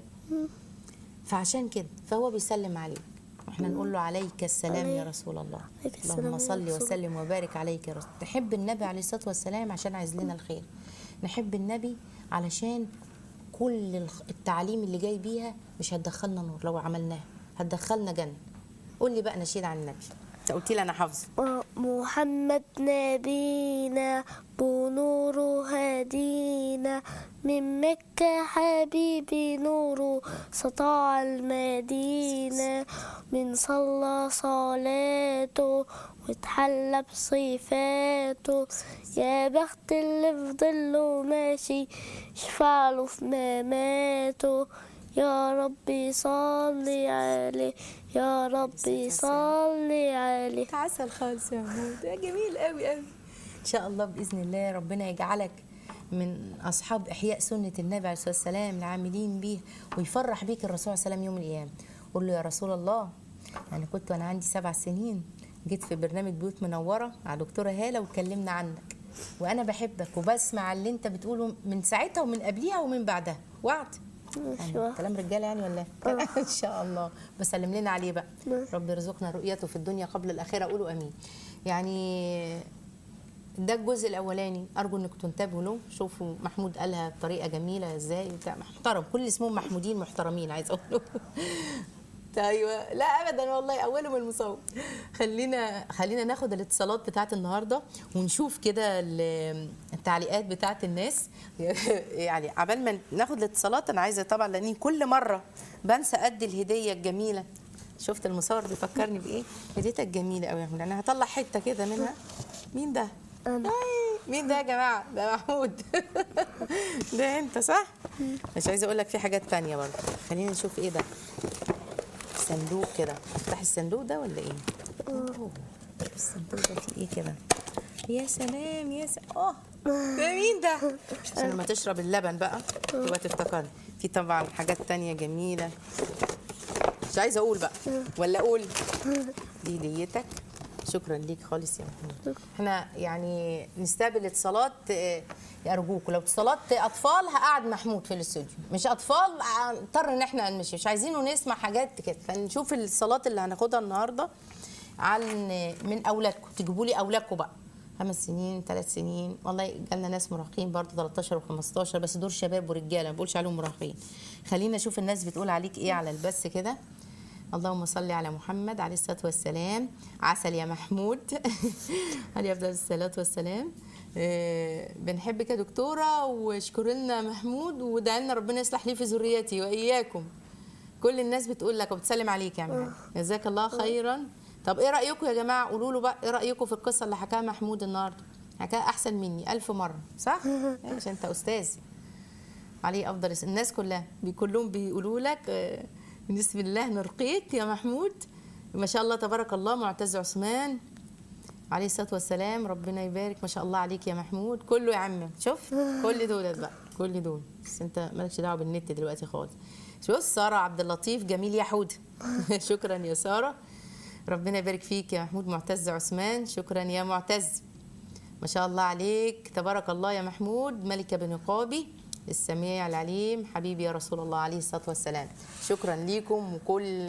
فعشان كده فهو بيسلم عليك واحنا نقول له عليك السلام يا رسول الله عليك السلام اللهم يا صل رسول وسلم وبارك عليك يا رسول تحب النبي عليه الصلاه والسلام عشان عايز لنا الخير نحب النبي علشان كل الخ- التعليم اللي جاي بيها مش هتدخلنا نور لو عملناها هتدخلنا جنه قول لي بقى نشيد عن النبي انت قلت لي انا حافظه محمد نبينا بنور هدينا من مكة حبيبي نور سطاع المدينة من صلى صلاته واتحلى بصفاته يا بخت اللي في ظله ماشي شفع له في مماته يا ربي صلي عليه يا ربي صلي عليه عسل خالص يا محمود ده جميل قوي قوي ان شاء الله باذن الله ربنا يجعلك من اصحاب احياء سنه النبي عليه الصلاه والسلام العاملين بيه ويفرح بيك الرسول صلى الله عليه وسلم يوم القيامه قول له يا رسول الله انا كنت وانا عندي سبع سنين جيت في برنامج بيوت منوره مع دكتوره هاله واتكلمنا عنك وانا بحبك وبسمع اللي انت بتقوله من ساعتها ومن قبليها ومن بعدها وعد يعني وعد. كلام رجاله يعني ولا إيه؟ ان شاء الله بسلم لنا عليه بقى ماشي. رب يرزقنا رؤيته في الدنيا قبل الاخره قولوا امين يعني ده الجزء الاولاني ارجو انكم تنتبهوا له شوفوا محمود قالها بطريقه جميله ازاي بتاع محترم كل اسمهم محمودين محترمين عايز اقول له ايوه لا ابدا والله اولهم المصور خلينا خلينا ناخد الاتصالات بتاعت النهارده ونشوف كده ال- التعليقات بتاعت الناس يعني عبال ما ناخد الاتصالات انا عايزه طبعا لاني كل مره بنسى ادي الهديه الجميله شفت المصور بيفكرني بايه هديتك جميله قوي يا محمود انا هطلع حته كده منها مين ده أنا. أي، مين ده يا جماعه ده محمود ده انت صح مش عايزه اقول لك في حاجات تانية برضه خلينا نشوف ايه ده صندوق كده افتح الصندوق ده ولا ايه أوه، الصندوق ده فيه ايه كده يا سلام يا سلام اه ده مين ده عشان لما تشرب اللبن بقى تبقى تفتكرني في طبعا حاجات تانية جميلة مش عايزة اقول بقى ولا اقول دي هديتك شكرا ليك خالص يا محمود احنا يعني نستقبل اتصالات آه، ارجوكوا لو اتصالات اطفال هقعد محمود في الاستوديو مش اطفال هنضطر ان احنا نمشي مش عايزينه نسمع حاجات كده فنشوف الاتصالات اللي هناخدها النهارده عن من اولادكم تجيبوا لي اولادكم بقى خمس سنين ثلاث سنين والله جالنا ناس مراهقين برضه 13 و15 بس دول شباب ورجاله ما بقولش عليهم مراهقين خلينا نشوف الناس بتقول عليك ايه على البث كده اللهم صل على محمد عليه الصلاه والسلام عسل يا محمود عليه افضل الصلاه والسلام آه، بنحبك يا دكتوره واشكر لنا محمود ودعي لنا ربنا يصلح لي في ذريتي واياكم كل الناس بتقول لك وبتسلم عليك يا محمود جزاك الله خيرا طب ايه رايكم يا جماعه قولوا له بقى ايه رايكم في القصه اللي حكاها محمود النهارده حكاها احسن مني ألف مره صح عشان انت استاذ عليه افضل الس- الناس كلها بي- كلهم بيقولوا لك آه، بسم الله نرقيك يا محمود ما شاء الله تبارك الله معتز عثمان عليه الصلاه والسلام ربنا يبارك ما شاء الله عليك يا محمود كله يا عم شوف كل دول بقى كل دول بس انت مالكش دعوه بالنت دلوقتي خالص شوف ساره عبد اللطيف جميل يا حود شكرا يا ساره ربنا يبارك فيك يا محمود معتز عثمان شكرا يا معتز ما شاء الله عليك تبارك الله يا محمود ملكة بن قابي السميع العليم حبيبي يا رسول الله عليه الصلاة والسلام شكرا ليكم وكل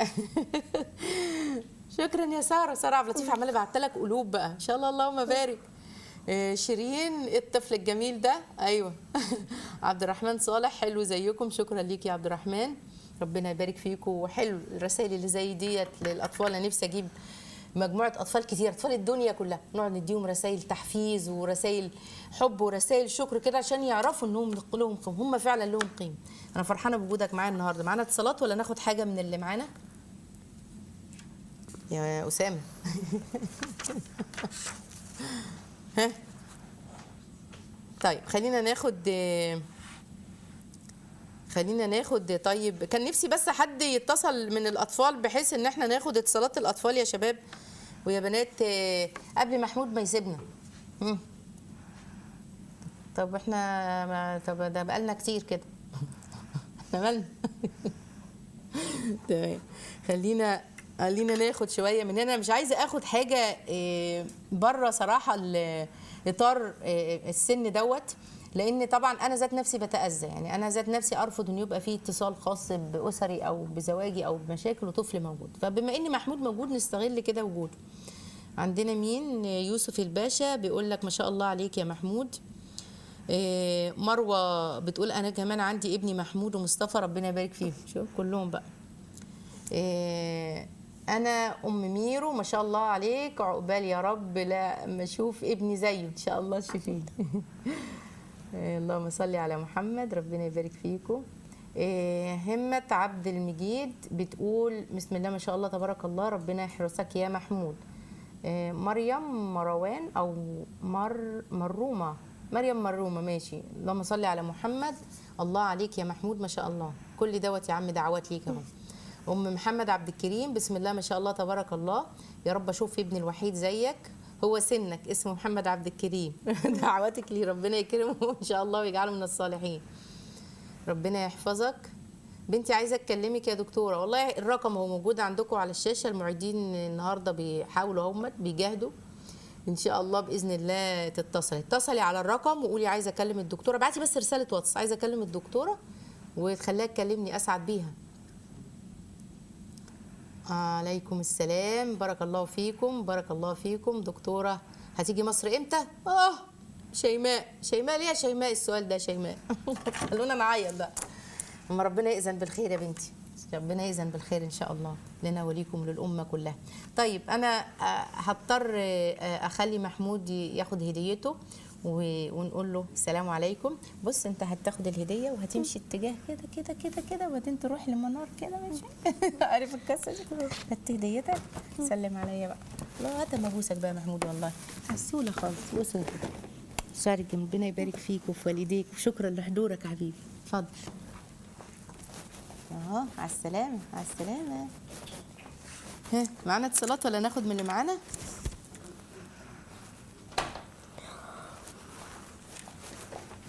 شكرا يا سارة سارة عبد اللطيف عمالة بعت لك قلوب بقى ان شاء الله اللهم بارك آه، شيرين إيه الطفل الجميل ده ايوه عبد الرحمن صالح حلو زيكم شكرا ليك يا عبد الرحمن ربنا يبارك فيكم وحلو الرسائل اللي زي ديت للاطفال انا نفسي اجيب مجموعه اطفال كتير اطفال الدنيا كلها نقعد نديهم رسائل تحفيز ورسائل حب ورسائل شكر كده عشان يعرفوا انهم لهم قيمه هم فعلا لهم قيمه انا فرحانه بوجودك معايا النهارده معانا اتصالات ولا ناخد حاجه من اللي معانا يا اسامه ها طيب خلينا ناخد آه، خلينا ناخد طيب كان نفسي بس حد يتصل من الاطفال بحيث ان احنا ناخد اتصالات الاطفال يا شباب ويا بنات آه، قبل محمود ما يسيبنا مم. طب احنا ما طب ده بقالنا كتير كده احنا مالنا تمام خلينا خلينا ناخد شويه من هنا مش عايزه اخد حاجه بره صراحه ال- اطار آه، السن دوت لان طبعا انا ذات نفسي بتاذى يعني انا ذات نفسي ارفض ان يبقى فيه اتصال خاص باسري او بزواجي او بمشاكل وطفل موجود فبما ان محمود موجود نستغل كده وجوده عندنا مين يوسف الباشا بيقول لك ما شاء الله عليك يا محمود إيه، مروه بتقول انا كمان عندي ابني محمود ومصطفى ربنا يبارك فيهم شوف كلهم بقى إيه، انا ام ميرو ما شاء الله عليك عقبال يا رب لا ما اشوف ابني زيه ان شاء الله شفيه إيه، اللهم صل على محمد ربنا يبارك فيكم إيه، همة عبد المجيد بتقول بسم الله ما شاء الله تبارك الله ربنا يحرسك يا محمود إيه، مريم مروان او مر مرومه مريم مرومه ماشي اللهم صل على محمد الله عليك يا محمود ما شاء الله كل دوت يا عم دعوات ليك اهو ام محمد عبد الكريم بسم الله ما شاء الله تبارك الله يا رب اشوف ابني الوحيد زيك هو سنك اسمه محمد عبد الكريم دعواتك لي ربنا يكرمه ان شاء الله ويجعله من الصالحين ربنا يحفظك بنتي عايزه اكلمك يا دكتوره والله الرقم هو موجود عندكم على الشاشه المعيدين النهارده بيحاولوا هم بيجاهدوا ان شاء الله باذن الله تتصلي اتصلي على الرقم وقولي عايزه اكلم الدكتوره ابعتي بس رساله واتس عايزه اكلم الدكتوره وتخليها تكلمني اسعد بيها عليكم السلام بارك الله فيكم بارك الله فيكم دكتوره هتيجي مصر امتى اه شيماء شيماء ليه يا شيماء السؤال ده شيماء خلونا نعيط بقى اما ربنا يأذن بالخير يا بنتي ربنا يأذن بالخير ان شاء الله لنا وليكم للامه كلها طيب انا آه، هضطر آه، اخلي محمود ياخد هديته و- ونقول له السلام عليكم بص انت هتاخد الهديه وهتمشي اتجاه كده كده كده كده وبعدين تروح لمنار كده ماشي عارف القصه دي خدت هديتك سلم عليا بقى لا هات أما ابوسك بقى يا محمود والله عسوله خالص بصوا كده شارك ربنا يبارك فيك وفي والديك وشكرا لحضورك يا حبيبي اتفضل اه على السلامه على السلامه ها معانا اتصالات ولا ناخد من اللي معانا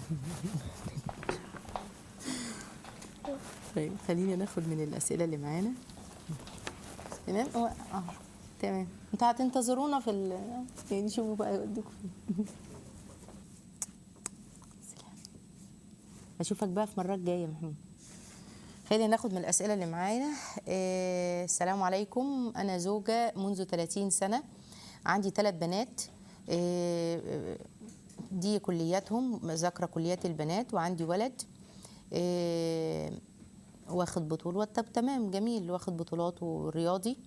طيب خلينا ناخد من الاسئله اللي معانا تمام هو اه تمام انتوا هتنتظرونا في ال يعني شوفوا بقى يودوكوا فين سلام. اشوفك بقى في مرات جايه يا محمود خلينا ناخد من الاسئله اللي معانا آه السلام عليكم انا زوجه منذ 30 سنه عندي ثلاث بنات آه آه، دي كلياتهم ذاكره كليات البنات وعندي ولد آه واخد بطولة طب تمام جميل واخد بطولات ورياضي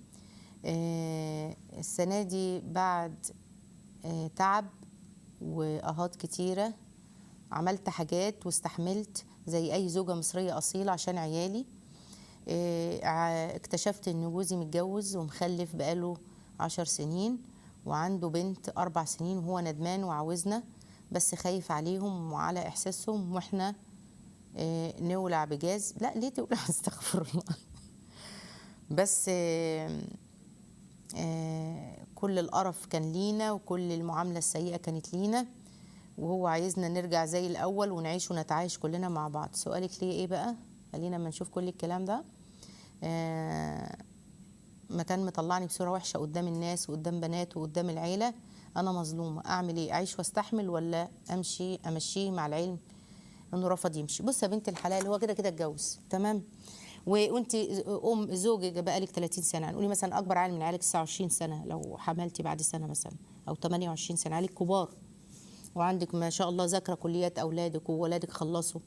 آه السنة دي بعد آه تعب وأهات كتيرة عملت حاجات واستحملت زي أي زوجة مصرية أصيلة عشان عيالي آه ع- اكتشفت إن جوزي متجوز ومخلف بقاله عشر سنين وعنده بنت أربع سنين وهو ندمان وعاوزنا بس خايف عليهم وعلى إحساسهم وإحنا آه، نولع بجاز لا ليه تولع استغفر الله بس آه، آه، كل القرف كان لينا وكل المعاملة السيئة كانت لينا وهو عايزنا نرجع زي الأول ونعيش ونتعايش كلنا مع بعض سؤالك ليه إيه بقى خلينا ما نشوف كل الكلام ده آه، ما كان مطلعني بصورة وحشة قدام الناس وقدام بناته وقدام العيلة أنا مظلومة أعمل إيه أعيش واستحمل ولا أمشي أمشيه مع العلم انه رفض يمشي بص يا بنت الحلال هو كده كده اتجوز تمام و- وانت ام زوجك بقالك 30 سنه هنقولي مثلا اكبر عيل من عيالك 29 سنه لو حملتي بعد سنه مثلا او 28 سنه عيالك كبار وعندك ما شاء الله ذاكره كليات اولادك وولادك خلصوا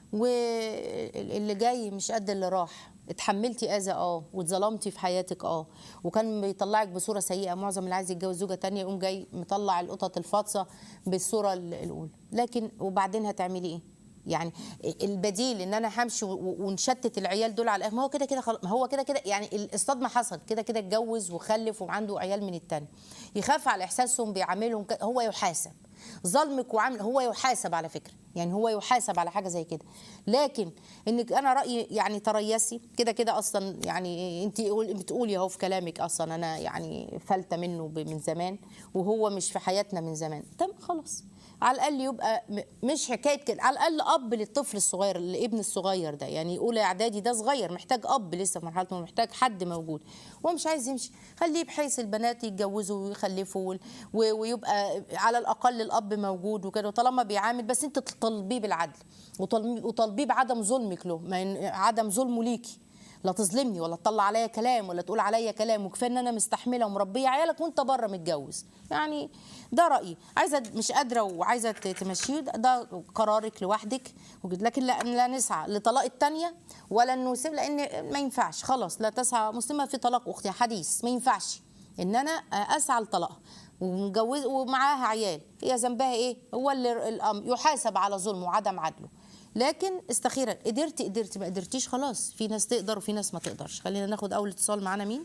واللي جاي مش قد اللي راح اتحملتي اذى اه واتظلمتي في حياتك اه وكان بيطلعك بصوره سيئه معظم اللي عايز يتجوز زوجه تانية يقوم جاي مطلع القطط الفاطسه بالصوره ال- الاولى لكن وبعدين هتعملي ايه يعني البديل ان انا همشي و- و- ونشتت العيال دول على ما هو كده كده خلاص ما هو كده كده يعني الصدمه حصل كده كده اتجوز وخلف وعنده عيال من التاني يخاف على احساسهم بيعاملهم ك- هو يحاسب ظلمك وعامل هو يحاسب على فكره يعني هو يحاسب على حاجه زي كده لكن انك انا رايي يعني تريسي كده كده اصلا يعني انت بتقولي اهو في كلامك اصلا انا يعني فلتة منه ب- من زمان وهو مش في حياتنا من زمان تمام خلاص على الاقل يبقى م- مش حكايه كده على الاقل اب للطفل الصغير الابن الصغير ده يعني اولى اعدادي ده صغير محتاج اب لسه في مرحله محتاج حد موجود هو مش عايز يمشي خليه بحيث البنات يتجوزوا ويخلفوا وال- و- ويبقى على الاقل الاب موجود وكده وطالما بيعامل بس انت تطالبيه بالعدل وطالبيه وطالبيه بعدم ظلمك له ما ين- عدم ظلمه ليكي لا تظلمني ولا تطلع عليا كلام ولا تقول عليا كلام وكفايه ان انا مستحمله ومربيه عيالك وانت بره متجوز يعني ده رايي عايزه مش قادره وعايزه ت- تمشيه ده- ده قرارك لوحدك وكده. لكن لا, لا نسعى لطلاق الثانيه ولا انه يسيب لان ما ينفعش خلاص لا تسعى مسلمه في طلاق اختي حديث ما ينفعش ان انا اسعى لطلاقها ومجوز ومعاها عيال هي ذنبها ايه هو اللي الامر يحاسب على ظلمه وعدم عدله لكن استخيرا قدرتي قدرتي ما قدرتيش خلاص في ناس تقدر وفي ناس ما تقدرش خلينا ناخد اول اتصال معانا مين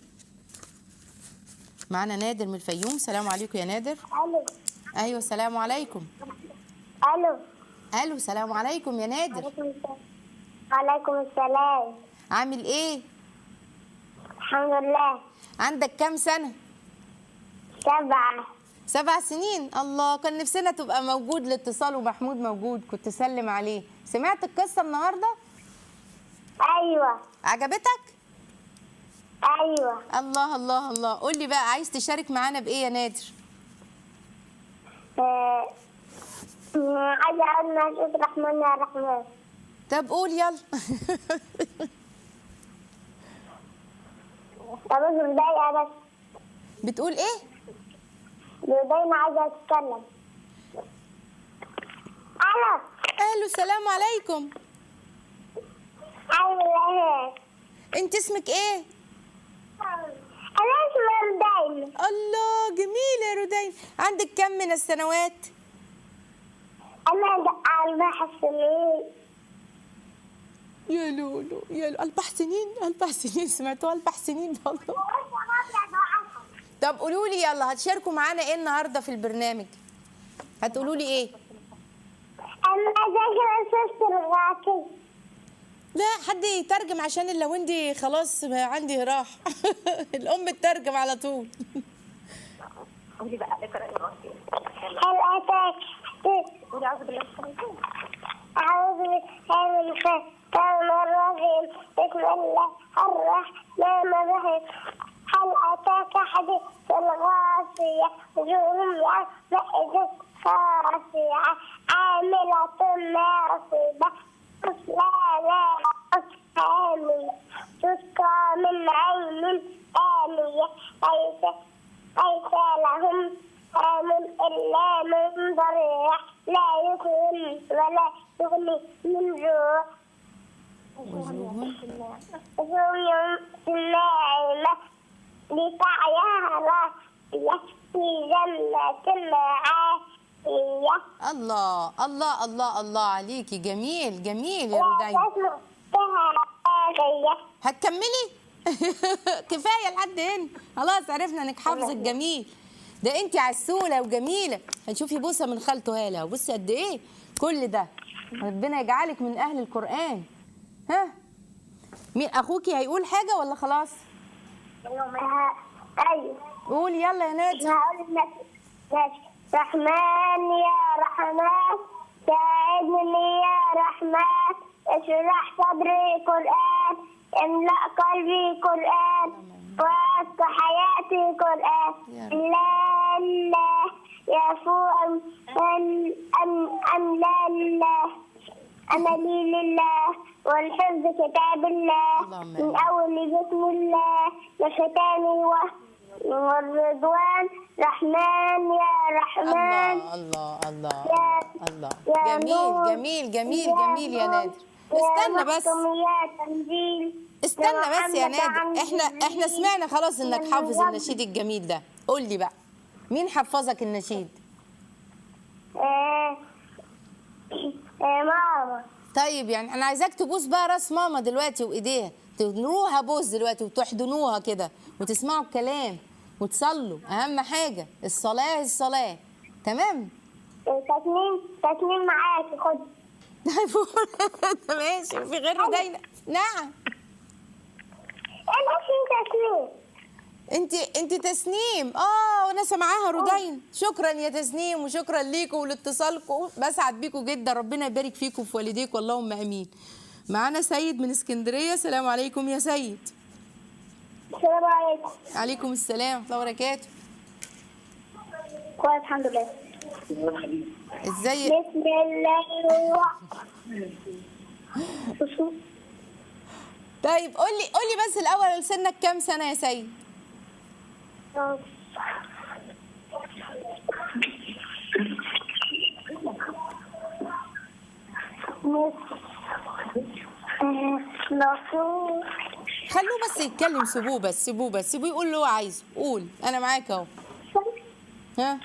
معانا نادر من الفيوم سلام عليكم يا نادر الو ايوه السلام عليكم الو الو سلام عليكم يا نادر عليكم السلام وعليكم السلام عامل ايه الحمد لله عندك كام سنه سبعة سبع سنين الله كان نفسنا تبقى موجود الاتصال ومحمود موجود كنت تسلم عليه سمعت القصه النهارده أيوة عجبتك أيوة الله الله الله قول لي بقى عايز تشارك معانا بايه يا نادر آه، عايزة أقول نشيد رحمن يا رحمن طب قول يلا طب بس مضايقة بس بتقول ايه دايما عايزة أتكلم ألو الو السلام عليكم أيوة انت اسمك ايه أنا اسمي دايما الله جميله يا رودين عندك كم من السنوات أنا أربع سنين يا لولو يا لولو اربع سنين اربع سنين سمعتوا اربع سنين والله طب قولوا لي يلا هتشاركوا معانا ايه النهارده في البرنامج هتقولوا لي ايه أنا ذاكرة سوسة الغاكي لا حد يترجم عشان اللوندي خلاص عندي راح الام تترجم على طول هل أتاك أعوذ بالله أعوذ بالله من الشيطان الرجيم بسم الله الرحمن الرحيم هل أتاك حديث الغاشية وجوه يومئذ خاشعة عاملة ناصبة تصلى نارا حامية تسقى من عين آنية ليس ليس لهم طعام إلا من ضريع لا يكون ولا يغني من جوع وجوه ناعمة لسعيها راضية في جنة عالية الله الله الله الله عليكي جميل جميل يا لا رودين تسمع فيها لاغية هتكملي كفايه لحد هنا خلاص عرفنا انك حافظه الجميل ده انت عسوله وجميله هنشوفي بوسه من خالته هاله بصي قد ايه كل ده ربنا يجعلك من اهل القران ها مين اخوكي هيقول حاجه ولا خلاص أيوة قول يلا يا نادي هقول لك ماشي رحمن يا رحمن ساعدني يا رحمن اشرح صدري قرآن املأ قلبي قرآن واسق حياتي قرآن يا رب. لا الله يعفو أم أم أم, أم لا الله أنا لي لله والحفظ كتاب الله اللهم من آمين. أول بسم الله لختامه والرضوان رحمن يا رحمن الله الله الله يا- الله يا جميل نور. جميل جميل جميل يا نور. نادر استنى بس محكم يا تنزيل استنى بس يا محمد عن نادر احنا احنا جبريل. سمعنا خلاص انك من حافظ رب. النشيد الجميل ده قول لي بقى مين حفظك النشيد آه، آه، ماما طيب يعني انا عايزاك تبوس بقى راس ماما دلوقتي وايديها تنوها بوس دلوقتي وتحضنوها كده وتسمعوا الكلام وتصلوا اهم حاجه الصلاه الصلاه تمام تسنيم تسنيم معاكي خد ماشي في غير ردينا نعم انا في تسنيم انت انت تسنيم اه وانا سامعاها رودين شكرا يا تسنيم وشكرا ليكم ولاتصالكم بسعد بيكم جدا ربنا يبارك فيكم وفي والديكم اللهم امين معانا سيد من اسكندريه السلام عليكم يا سيد السلام عليكم عليكم السلام ورحمه الله وبركاته كويس الحمد لله ازاي بسم الله الرحمن طيب قولي قولي بس الاول سنك كام سنه يا سيد نصور خلوه بس يتكلم سيبوه بس سيبوه بس سيبوه يقول اللي هو عايزه قول انا معاك اهو ها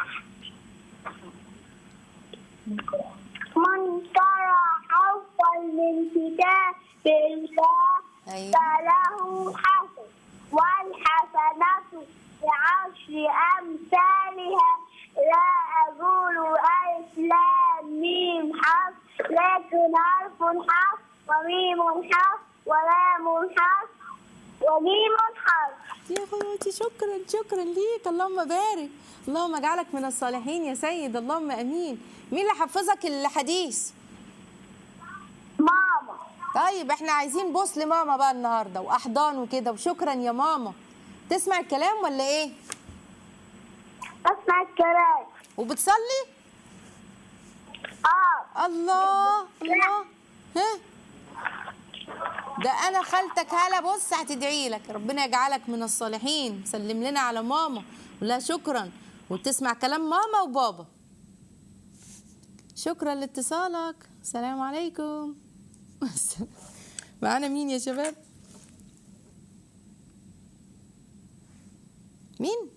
من قرأ حرفا من كتاب الله أيوة. فله حسن والحسنة بعشر أمثالها لا أقول ألف لام ميم حرف لكن حرف حرف وميم حرف ولام حرف وميم حرف يا اخواتي شكرا شكرا ليك اللهم بارك اللهم اجعلك من الصالحين يا سيد اللهم امين مين اللي حفظك الحديث ماما طيب احنا عايزين بوس لماما بقى النهارده واحضان وكده وشكرا يا ماما تسمع الكلام ولا ايه أسمع الكلام وبتصلي آه الله الله ها ده انا خالتك هلا بص هتدعي لك ربنا يجعلك من الصالحين سلم لنا على ماما ولا شكرا وتسمع كلام ماما وبابا شكرا لاتصالك السلام عليكم معانا مين يا شباب مين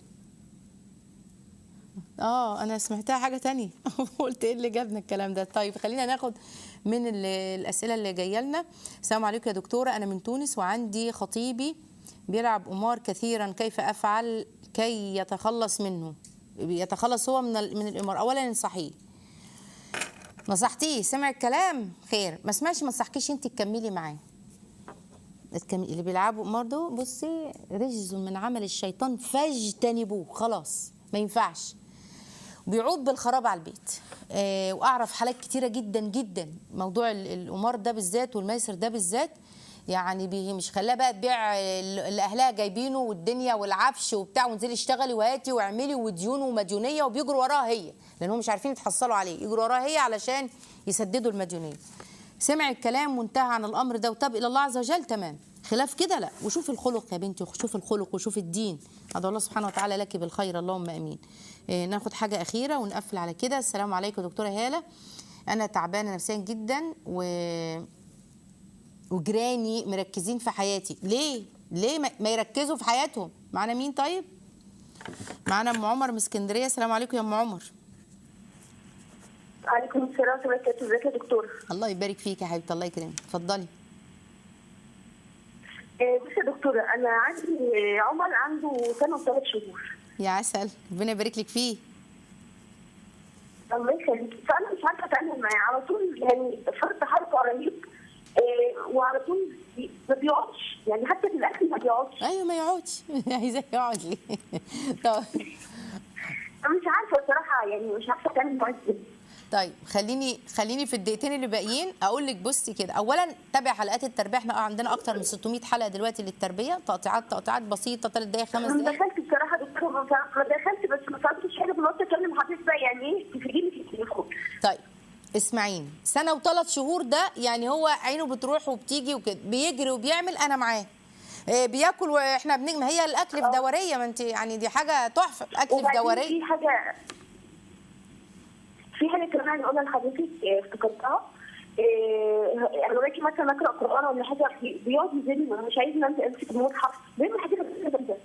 اه انا سمعتها حاجه تانية قلت ايه اللي جابنا الكلام ده طيب خلينا ناخد من ال- الاسئله اللي جايه لنا السلام عليكم يا دكتوره انا من تونس وعندي خطيبي بيلعب قمار كثيرا كيف افعل كي يتخلص منه يتخلص هو من ال- من القمار اولا انصحيه نصحتيه سمع الكلام خير ما سمعش ما نصحكيش انت تكملي معاه الكم- اللي بيلعبوا قمار دول بصي رجز من عمل الشيطان فاجتنبوه خلاص ما ينفعش بيعود بالخراب على البيت آه، واعرف حالات كتيره جدا جدا موضوع ال- القمار ده بالذات والميسر ده بالذات يعني بي مش خلاها بقى تبيع ال- اللي اهلها جايبينه والدنيا والعفش وبتاع وانزلي اشتغلي وهاتي واعملي وديون ومديونيه وبيجروا وراها هي لانهم مش عارفين يتحصلوا عليه يجروا وراها هي علشان يسددوا المديونيه سمع الكلام وانتهى عن الامر ده وتاب الى الله عز وجل تمام خلاف كده لا وشوف الخلق يا بنتي شوف الخلق وشوف الدين ادعو الله سبحانه وتعالى لك بالخير اللهم امين إيه ناخد حاجه اخيره ونقفل على كده السلام عليكم دكتوره هاله انا تعبانه نفسيا جدا و وجيراني مركزين في حياتي ليه ليه ما- ما يركزوا في حياتهم معانا مين طيب معانا ام عمر من اسكندريه السلام عليكم يا ام عمر عليكم السلام ورحمة الله وبركاته ازيك يا دكتور الله يبارك فيك يا حبيبتي الله يكرمك اتفضلي آه، بصي يا دكتورة أنا عندي آه، عمر عنده سنة وثلاث شهور يا عسل ربنا يبارك لك فيه الله يخليكي فأنا مش عارفة أتعامل معاه على طول يعني فرط حركة رهيب آه، وعلى طول بي- ما بيقعدش يعني حتى في الأكل ما بيقعدش ايوه ما يقعدش عايزاه يقعد ليه طب أنا مش عارفة بصراحة يعني مش عارفة أتعامل معاه ازاي طيب خليني خليني في الدقيقتين اللي باقيين اقول لك بصي كده اولا تابع حلقات التربيه احنا عندنا اكتر من 600 حلقه دلوقتي للتربيه تقطيعات تقطيعات بسيطه 3 دقائق 5 أنا دقائق دخلت بصراحة دكتورة ما فهم- ما دخلت بس ما فهمتش حاجة فقلت أكلم حضرتك بقى يعني إيه تفيديني في التليفون طيب اسمعيني سنه وثلاث شهور ده يعني هو عينه بتروح وبتيجي وكده بيجري وبيعمل انا معاه إيه، بياكل واحنا بنجم ما هي الاكل في دوريه ما انت يعني دي حاجه تحفه اكل في وبعدين دوريه في حاجة في حاجة كمان عايزة أقولها لحضرتك آه، افتكرتها آه، أنا باجي مثلا أقرأ قرآن ولا حاجة بي- بيقعد يزني أنا مش عايزة أنزل أمسك المصحف بيعمل حاجة غريبة جدا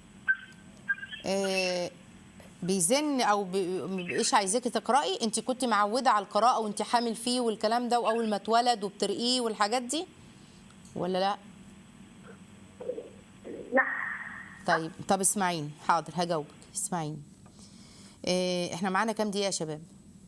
إيه، بيزن او بي- مبقيش عايزاكي تقراي انت كنت معوده على القراءه وانت حامل فيه والكلام ده واول ما اتولد وبترقيه والحاجات دي ولا لا لا طيب طب اسمعيني حاضر هجاوبك اسمعيني إيه احنا معانا كام دقيقه يا شباب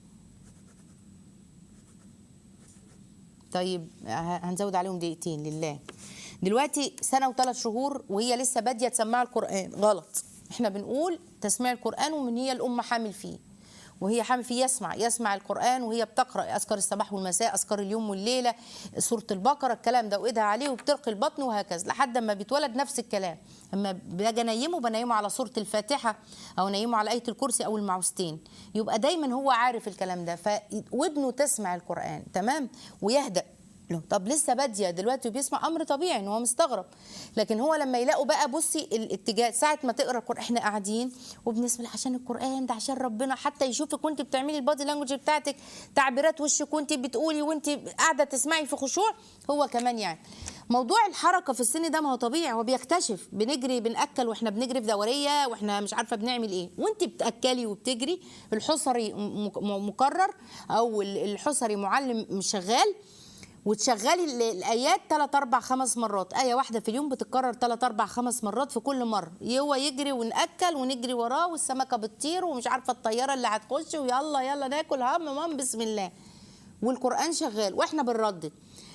طيب ه- هنزود عليهم دقيقتين لله دلوقتي سنه وثلاث شهور وهي لسه باديه تسمع القران غلط احنا بنقول تسميع القران ومن هي الام حامل فيه وهي حامل فيه يسمع يسمع القران وهي بتقرا اذكار الصباح والمساء اذكار اليوم والليله سوره البقره الكلام ده وايدها عليه وبترقي البطن وهكذا لحد ما بيتولد نفس الكلام اما باجي انيمه بنيمه على سوره الفاتحه او انيمه على ايه الكرسي او المعوذتين يبقى دايما هو عارف الكلام ده فودنه تسمع القران تمام ويهدأ له طب لسه باديه دلوقتي وبيسمع امر طبيعي ان هو مستغرب لكن هو لما يلاقوا بقى بصي الاتجاه ساعه ما تقرا القران احنا قاعدين وبنسمع عشان القران ده عشان ربنا حتى يشوفك وانت بتعملي البادي لانجوج بتاعتك تعبيرات وشك وانت بتقولي وانت قاعده تسمعي في خشوع هو كمان يعني موضوع الحركه في السن ده ما هو طبيعي هو بيكتشف بنجري بناكل واحنا بنجري في دوريه واحنا مش عارفه بنعمل ايه وانت بتاكلي وبتجري الحصري م- م- مكرر او الحصري معلم شغال وتشغلي ال- الايات 3 4 5 مرات ايه واحده في اليوم بتتكرر 3 4 5 مرات في كل مره هو يجري وناكل ونجري وراه والسمكه بتطير ومش عارفه الطياره اللي هتخش ويلا يلا ناكل هم مام بسم الله والقران شغال واحنا بنردد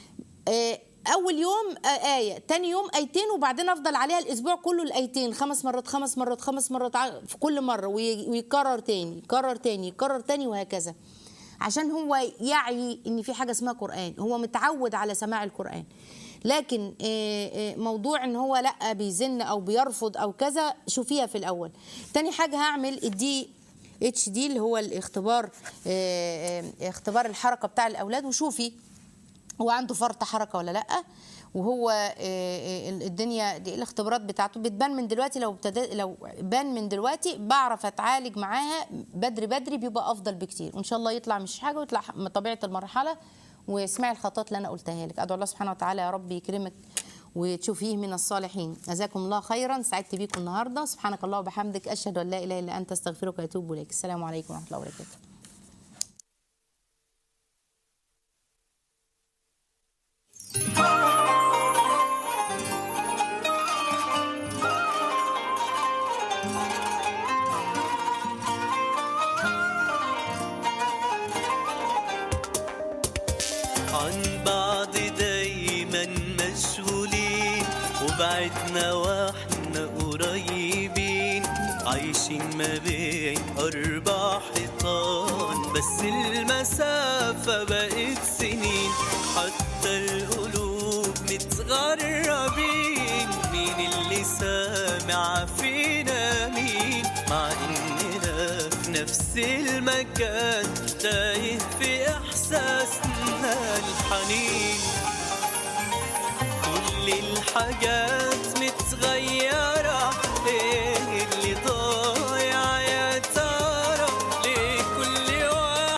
آه، اول يوم آه، ايه تاني يوم ايتين وبعدين افضل عليها الاسبوع كله الايتين خمس مرات خمس مرات خمس مرات ع- في كل مره وي- ويكرر تاني يكرر تاني يكرر تاني وهكذا عشان هو يعي ان في حاجه اسمها قران هو متعود على سماع القران لكن آه، آه، موضوع ان هو لا بيزن او بيرفض او كذا شوفيها في الاول تاني حاجه هعمل الدي اتش دي اللي هو الاختبار آه، آه، اختبار الحركه بتاع الاولاد وشوفي هو عنده فرط حركه ولا لا وهو آه، آه، الدنيا دي الاختبارات بتاعته بتبان من دلوقتي لو ابتدى لو بان من دلوقتي بعرف اتعالج معاها بدري بدري بيبقى افضل بكتير وان شاء الله يطلع مش حاجه ويطلع من طبيعه المرحله واسمعي الخطوات اللي انا قلتها لك ادعو الله سبحانه وتعالى يا رب يكرمك وتشوفيه من الصالحين جزاكم الله خيرا سعدت بيكم النهارده سبحانك الله وبحمدك اشهد ان لا اله الا انت استغفرك واتوب اليك السلام عليكم ورحمه الله وبركاته عن بعض دايما مشغولين وبعدنا واحنا قريبين عايشين ما بين أربع حيطان بس المسافة بقت سنين حتى القلوب متغربين مين اللي سامع فينا مين مع اننا في نفس المكان تايه في احساسنا الحنين كل الحاجات